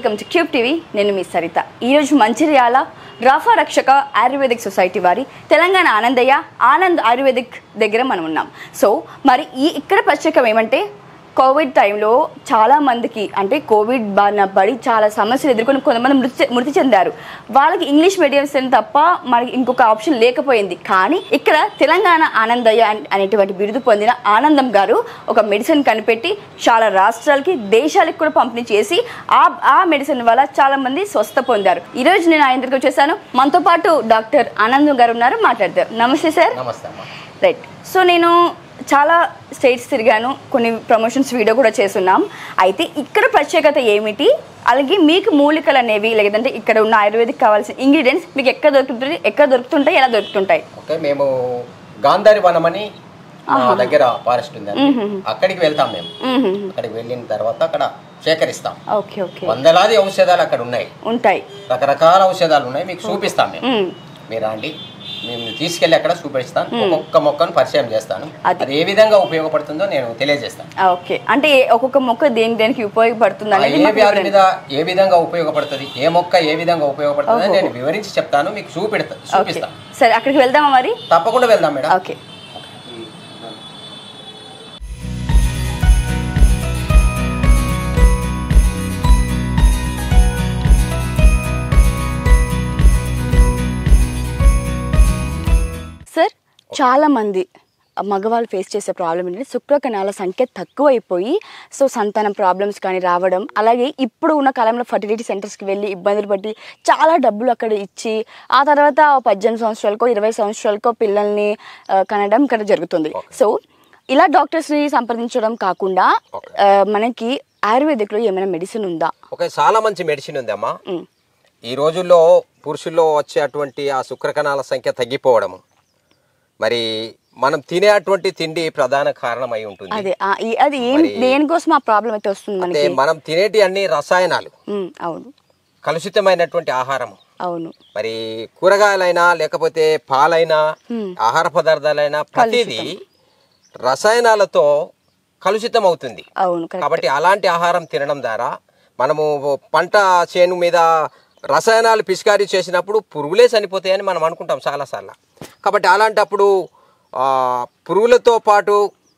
Welcome to cube TV నేను మీ సరిత ఈరోజు మంచిర్యాల రాఫా రక్షక ఆయుర్వేదిక్ సొసైటీ వారి తెలంగాణ ఆనందయ్య ఆనంద్ ఆయుర్వేదిక్ దగ్గర మనం ఉన్నాం సో మరి ఈ ఇక్కడ ప్రత్యేకం ఏమంటే కోవిడ్ టైంలో చాలా మందికి అంటే కోవిడ్ బారిన పడి చాలా సమస్యలు ఎదుర్కొని కొంతమంది మృతి మృతి చెందారు వాళ్ళకి ఇంగ్లీష్ మీడియంస్ తప్ప మనకి ఇంకొక ఆప్షన్ లేకపోయింది కానీ ఇక్కడ తెలంగాణ ఆనందయ్య అన్- అనేటువంటి బిరుదు పొందిన ఆనందం గారు ఒక మెడిసిన్ కనిపెట్టి చాలా రాష్ట్రాలకి దేశాలకు కూడా పంపిణీ చేసి ఆ ఆ మెడిసిన్ వల్ల చాలా మంది స్వస్థ పొందారు ఈ రోజు నేను ఆయన దగ్గరికి వచ్చేసాను మనతో పాటు డాక్టర్ ఆనందం గారు ఉన్నారు మాట్లాడతారు నమస్తే సార్ నమస్తే అమ్మా రైట్ సో నేను చాలా స్టేట్స్ తిరిగాను కొన్ని ప్రమోషన్స్ వీడియో కూడా చేస్తున్నాం అయితే ఇక్కడ ప్రత్యేకత ఏమిటి అలాగే మీకు మూలికలు అనేవి లేదంటే ఇక్కడ ఉన్న ఆయుర్వేదిక్ కావాల్సిన ఇంగ్రీడియంట్స్ మీకు ఎక్కడ దొరుకుతుంది ఎక్కడ దొరుకుతుంటాయి ఎలా దొరుకుతుంటాయి ఓకే మేము గాంధారి వనం అని మా దగ్గర ఫారెస్ట్ ఉందండి అక్కడికి వెళ్తాం మేము మ్మ్. అక్కడికి వెళ్ళిన తర్వాత అక్కడ సేకరిస్తాం ఓకే ఓకే వందలాది ఔషధాలు అక్కడ ఉన్నాయి ఉంటాయి రకరకాల ఔషధాలు ఉన్నాయి మీకు చూపిస్తాం మేము మ్మ్. మీరు రండి మేము తీసుకెళ్ళి అక్కడ చూపిస్తాను ఒక్కొక్క మొక్కను పరిచయం చేస్తాను అది. అది ఏ విధంగా ఉపయోగపడుతుందో నేను తెలియజేస్తాను ఆ, ఓకే అంటే ఏ- ఒక్కొక్క మొక్క దేని దేనికి ఉపయోగపడుతుంది ఆ అనేది ఏ మాకు వ్యాధి వివరండి. మీద ఏ విధంగా ఉపయోగపడుతుంది ఏ మొక్క ఏ విధంగా ఉపయోగపడుతుంది అని నేను వివరించి చెప్తాను మీకు చూపెడతా ఓకే చూపిస్తాను సరే అక్కడికి వెళ్దామా మరి తప్పకుండా వెళ్దాం మేడం ఓకే సార్ చాలా మంది మగవాళ్ళు ఫేస్ చేసే ప్రాబ్లం ఏంటంటే శుక్రకణాల సంఖ్య తక్కువైపోయి సో సంతానం ప్రాబ్లమ్స్ కానీ రావడం అలాగే ఇప్పుడు ఉన్న కాలంలో ఫర్టిలిటీ సెంటర్స్కి వెళ్ళి ఇబ్బందులు పడి చాలా డబ్బులు అక్కడ ఇచ్చి ఆ తర్వాత ఓ పద్దెనిమిది సంవత్సరాలకో ఇరవై సంవత్సరాలకో పిల్లల్ని ఆ, కనడం ఇక్కడ జరుగుతుంది సో ఇలా డాక్టర్స్ని సంప్రదించడం కాకుండా ఆ, మనకి ఆయుర్వేదిక్లో ఏమైనా మెడిసిన్ ఉందా ఓకే చాలా మంచి మెడిసిన్ ఉంది అమ్మా ఉమ్, ఈ రోజుల్లో పురుషుల్లో వచ్చేటువంటి ఆ శుక్రకణాల సంఖ్య తగ్గిపోవడము మరి మనం తినేటువంటి తిండి ప్రధాన కారణం అయి ఉంటుంది అదే ఆ, ఈ- అది ఏం దేనికోసం ఆ ప్రాబ్లం అయితే వస్తుంది అంటే మనకి మనం తినేటి అన్ని రసాయనాలు ఉమ్, అవును కలుషితమైనటువంటి ఆహారం అవును మరి కూరగాయలైనా లేకపోతే పాలైనా ఆహార పదార్థాలైనా ప్రతిదీ రసాయనాలతో కలుషితం అవుతుంది అవును కరెక్ట్ కాబట్టి అలాంటి ఆహారం తినడం ద్వారా మనము పంట చేను మీద రసాయనాలు పిచికారీ చేసినప్పుడు పురుగులే చనిపోతాయని మనం అనుకుంటాం చాలాసార్లు కాబట్టి అలాంటప్పుడు ఆ, పురుగులతో పాటు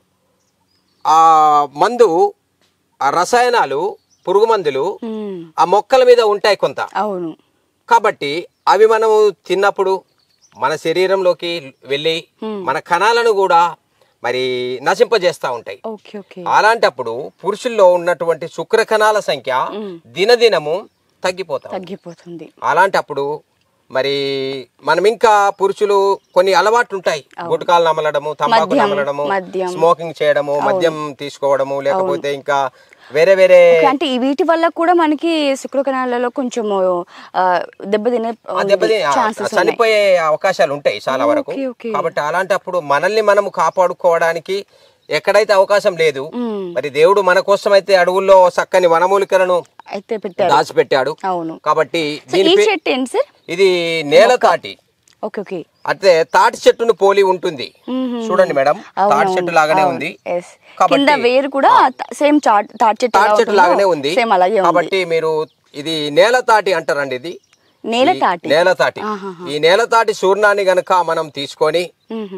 ఆ మందు ఆ రసాయనాలు పురుగు మందులు ఉమ్, ఆ మొక్కల మీద ఉంటాయి కొంత అవును కాబట్టి అవి మనము తిన్నప్పుడు మన శరీరంలోకి వెళ్ళి మన కణాలను కూడా మరి నశింపజేస్తూ ఉంటాయి ఓకే ఓకే అలాంటప్పుడు పురుషుల్లో ఉన్నటువంటి శుక్ర కణాల సంఖ్య దినదినము తగ్గిపోతాం తగ్గిపోతుంది అలాంటప్పుడు మరి మనం ఇంకా పురుషులు కొన్ని అలవాట్లు ఉంటాయి గుట్కాలు నమలడము తంబాకు మద్యం, నమలడము మద్యం. స్మోకింగ్ చేయడము మద్యం తీసుకోవడము లేకపోతే ఇంకా వేరే వేరే ఓకే, అంటే ఈ వీటి వల్ల కూడా మనకి శుక్రకణాలలో కొంచెం దెబ్బతినే ఆ దెబ్బతి ఆ, ఛాన్సెస్ చనిపోయే అవకాశాలు ఉంటాయి చాలా వరకు ఓకే, ఓకే. కాబట్టి అలాంటప్పుడు మనల్ని మనము కాపాడుకోవడానికి ఎక్కడైతే అవకాశం లేదు మరి దేవుడు మన కోసం అయితే అడవుల్లో చక్కని వనమూలికలను అయితే పెట్టారు దాచిపెట్టాడు అవును కాబట్టి సో దీని ఈ పే- చెట్టు ఏంటి సార్ ఇది నేల తాటి ఓకే ఓకే అంటే తాటి చెట్టును పోలి ఉంటుంది చూడండి మేడం తాటి అవునవును, చెట్టు లాగానే అవును, ఉంది yes. కాబట్టి- కింద వేరు కూడా సేమ్ తాటి చెట్టు తాటి చెట్టు లాగానే ఉంది సేమ్ అలాగే ఉంది కాబట్టి మీరు ఇది నేల తాటి అంటారండి ఇది నేల ఈ తాటి నేల తాటి ఆహాహా. ఈ నేల తాటి చూర్ణాన్ని గనక మనం తీసుకొని మ్మ్.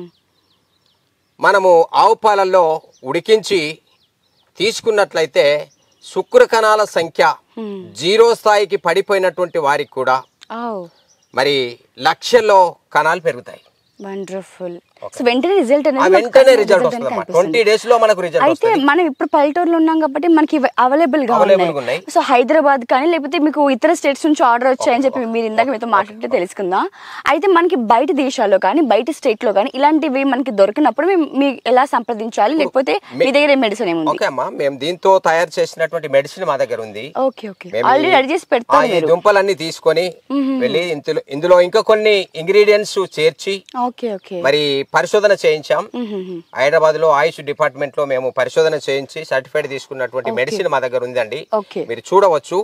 మనము ఆవు పాలల్లో ఉడికించి తీసుకున్నట్లయితే శుక్ర కణాల సంఖ్య జీరో స్థాయికి పడిపోయినటువంటి వారికి కూడా ఓ మరి లక్షల్లో కణాలు పెరుగుతాయి వండర్ఫుల్ సో వెంటనే రిజల్ట్ ఆ అనేది మనకు వెంటనే కనిపి- రిజల్ట్ result వస్తుంది అనేది ట్వంటీ కనిపిస్తుంది. డేస్ లో మనకు రిజల్ట్ అయితే వస్తుంది మనం ఇప్పుడు పల్లెటూరులో ఉన్నాం కాబట్టి మనకి అవైలబుల్ గా Available గా ఉన్నాయి ఉన్నాయి. సో హైదరాబాద్ కానీ లేకపోతే మీకు ఇతర స్టేట్స్ నుంచి ఆర్డర్ వచ్చాయని చెప్పి మీరు ఇందాక మీతో మాట్లాడితే తెలుసుకుందాం అయితే మనకి బయట దేశాల్లో కానీ బయట స్టేట్ లో కానీ ఇలాంటివి మనకి దొరికినప్పుడు మేము మీ ఎలా సంప్రదించాలి లేకపోతే మీ దగ్గర మెడిసిన్ ఏముంది ఓకే అమ్మా మేము దీంతో తయారు చేసినటువంటి మెడిసిన్ మా దగ్గర ఉంది ఓకే ఓకే మేము ఆల్రెడీ ఈ- రెడీ చేసి ఆ, పెడతారు ఈ మీరు దుంపలన్నీ తీసుకొని వెళ్ళి ఇందులో ఇందులో ఇంకా కొన్ని ఇంగ్రీడియంట్స్ చేర్చి ఓకే ఓకే మరి పరిశోధన చేయించాం హైదరాబాద్ లో ఆయుష్ డిపార్ట్మెంట్ లో మేము పరిశోధన చేయించి సర్టిఫైడ్ తీసుకున్నటువంటి మెడిసిన్ మా దగ్గర ఉందండి ఓకే మీరు చూడవచ్చు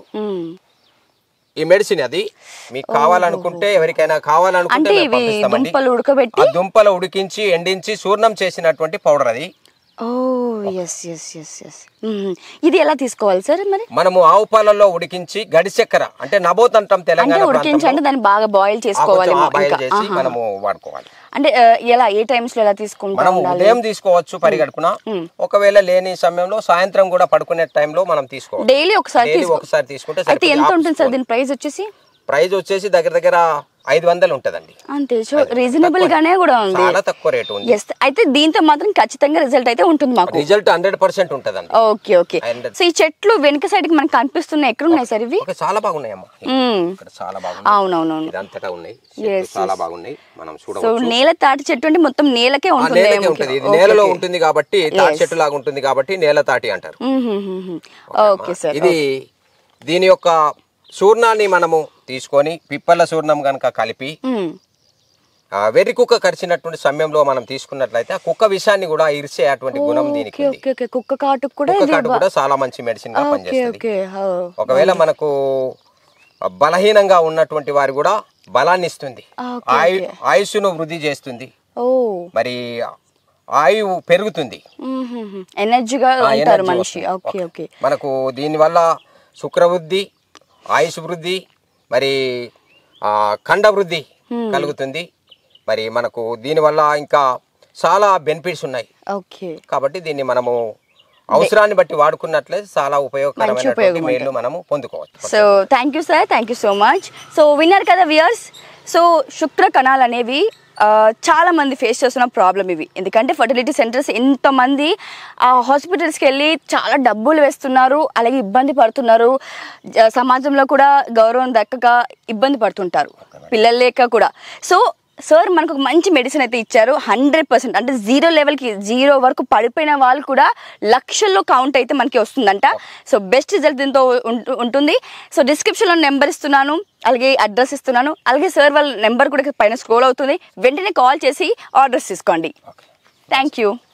ఈ మెడిసిన్ అది మీకు కావాలనుకుంటే ఎవరికైనా కావాలనుకుంటే అంటే మేము ఇవి పంపిస్తామండి దుంపలు ఉడకబెట్టి ఆ దుంపలు ఉడికించి ఎండించి చూర్ణం చేసినటువంటి పౌడర్ అది ఓ ఎస్ ఎస్ ఎస్ ఎస్ ఇది ఎలా తీసుకోవాలి సార్ మరి మనము ఆవు పాలల్లో ఉడికించి గడి చక్కెర అంటే నబోత్ అంటాం అంటే తెలంగాణ ఉడికించి అంటే ప్రాంతంలో. దాన్ని బాగా బాయిల్ ఆ చేసుకోవాలి కొంచెం ఆ బాయిల్ ఇంకా చేసి ఆహా. మనము వాడుకోవాలి అంటే ఆ, ఎలా ఏ టైమ్స్ లో ఎలా తీసుకుంటా మనం ఉండాలి ఉదయం తీసుకోవచ్చు పరిగడుపున ఒకవేళ లేని సమయంలో సాయంత్రం కూడా పడుకునే టైంలో మనం తీసుకోవాలి డైలీ ఒకసారి డైలీ తీసుకో ఒకసారి తీసుకుంటే అయితే సరిపోతుంది. ఎంత ఆఫ్ ఉంటుంది సార్ స్పూన్. దీని ప్రైస్ వచ్చేసి ప్రైస్ వచ్చేసి దగ్గర దగ్గర ఐదు వందలు ఉంటదండి అంతే సో రీజనబుల్ గానే కూడా ఉంది చాలా తక్కువ రేటు ఉంది ఎస్ అయితే దీంతో మాత్రం ఖచ్చితంగా రిజల్ట్ అయితే ఉంటుంది మాకు రిజల్ట్ హండ్రెడ్ పర్సెంట్ ఉంటదండి ఓకే ఓకే And- సో ఈ చెట్లు వెనుక సైడ్ కి మనకు కనిపిస్తున్నాయి ఎక్కడ ఉన్నాయి సార్ ఇవి ఓకే చాలా బాగున్నాయమ్మా మ్మ్. ఇక్కడ చాలా బాగున్నాయి అవునవునవును ఇదంతటా ఉన్నాయి Yes, చెట్లు చాలా బాగున్నాయి మనం సో చూడవచ్చు నేల తాటి చెట్టు అంటే మొత్తం నేలకే ఆ ఉంటుంది నేలకే ఉంటది ఇది నేలలో ఉంటుంది కాబట్టి తాటి చెట్టు లాగా ఉంటుంది కాబట్టి నేల తాటి అంటారు ఓకే సార్ ఇది దీని యొక్క చూర్ణాన్ని మనము తీసుకొని పిప్పల చూర్ణం కనుక కలిపి ఆ వెర్రి కుక్క కరిచినటువంటి సమయంలో మనం తీసుకున్నట్లయితే ఆ కుక్క విషాన్ని కూడా ఇరిసే అటువంటి గుణం దీనికి ఓకే ఉంది ఓకే ఓకే కుక్క కాటుకు కూడా కుక్క ఇది కాటు కూడా చాలా మంచి మెడిసిన్ గా ఓకే పనిచేస్తుంది ఓకే ఒకవేళ మనకు బలహీనంగా ఉన్నటువంటి వారు కూడా బలాన్ని ఇస్తుంది ఓకే, ఆయు ఆయుష్ను వృద్ధి చేస్తుంది ఓ మరి ఆయువు పెరుగుతుంది ఎనర్జీగా ఆ, ఉంటారు energy మనిషి వస్తుంది. ఓకే ఓకే మనకు దీనివల్ల శుక్రవృద్ధి ఆయుష్ వృద్ధి మరి ఆ, ఖండ వృద్ధి కలుగుతుంది మరి మనకు దీనివల్ల ఇంకా చాలా బెనిఫిట్స్ ఉన్నాయి ఓకే కాబట్టి దీన్ని మనము అవసరాన్ని బట్టి వాడుకున్నట్లయితే చాలా ఉపయోగకరమైనటువంటి మేలు మనము పొందుకోవచ్చు so thank you sir thank you so much so విన్నారు కదా వియర్స్ సో శుక్ర కణాలు అనేవి ఆ, చాలా మంది ఫేస్ చేస్తున్న ప్రాబ్లం ఇవి ఎందుకంటే ఫర్టిలిటీ సెంటర్స్ ఎంతమంది హాస్పిటల్స్కి వెళ్ళి చాలా డబ్బులు వేస్తున్నారు అలాగే ఇబ్బంది పడుతున్నారు జ- సమాజంలో కూడా గౌరవం దక్కక ఇబ్బంది పడుతుంటారు పిల్లలు లేక కూడా సో సార్ మనకు ఒక మంచి మెడిసిన్ అయితే ఇచ్చారు హండ్రెడ్ పర్సెంట్ అంటే జీరో లెవెల్కి జీరో వరకు పడిపోయిన వాళ్ళు కూడా లక్షల్లో కౌంట్ అయితే మనకి వస్తుందంట సో బెస్ట్ రిజల్ట్ దీంతో ఉంటు- ఉంటుంది సో డిస్క్రిప్షన్లో నెంబర్ ఇస్తున్నాను అలాగే అడ్రస్ ఇస్తున్నాను అలాగే సార్ వాళ్ళ నెంబర్ కూడా పైన స్క్రోల్ అవుతుంది వెంటనే కాల్ చేసి ఆర్డర్స్ తీసుకోండి థ్యాంక్ యూ